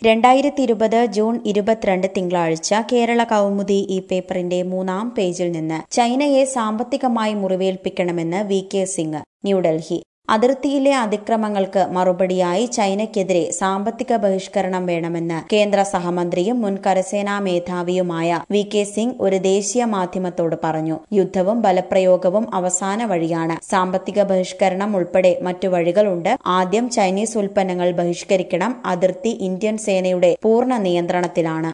രണ്ടായിരത്തി ഇരുപത് ജൂൺ ഇരുപത്തിരണ്ട് തിങ്കളാഴ്ച കേരള കൗമുദി ഈ പേപ്പറിന്റെ മൂന്നാം പേജിൽ നിന്ന് ചൈനയെ സാമ്പത്തികമായി മുറിവേൽപ്പിക്കണമെന്ന് വി കെ സിംഗ് ന്യൂഡൽഹി അതിർത്തിയിലെ അതിക്രമങ്ങൾക്ക് മറുപടിയായി ചൈനയ്ക്കെതിരെ സാമ്പത്തിക ബഹിഷ്കരണം വേണമെന്ന് കേന്ദ്ര സഹമന്ത്രിയും മുൻ കരസേനാ മേധാവിയുമായ വി കെ സിംഗ് ഒരു ദേശീയ മാധ്യമത്തോട് പറഞ്ഞു യുദ്ധവും ബലപ്രയോഗവും അവസാന വഴിയാണ് സാമ്പത്തിക ബഹിഷ്കരണം ഉൾപ്പെടെ മറ്റു വഴികളുണ്ട് ആദ്യം ചൈനീസ് ഉൽപ്പന്നങ്ങൾ ബഹിഷ്കരിക്കണം അതിർത്തി ഇന്ത്യൻ സേനയുടെ പൂർണ്ണ നിയന്ത്രണത്തിലാണ്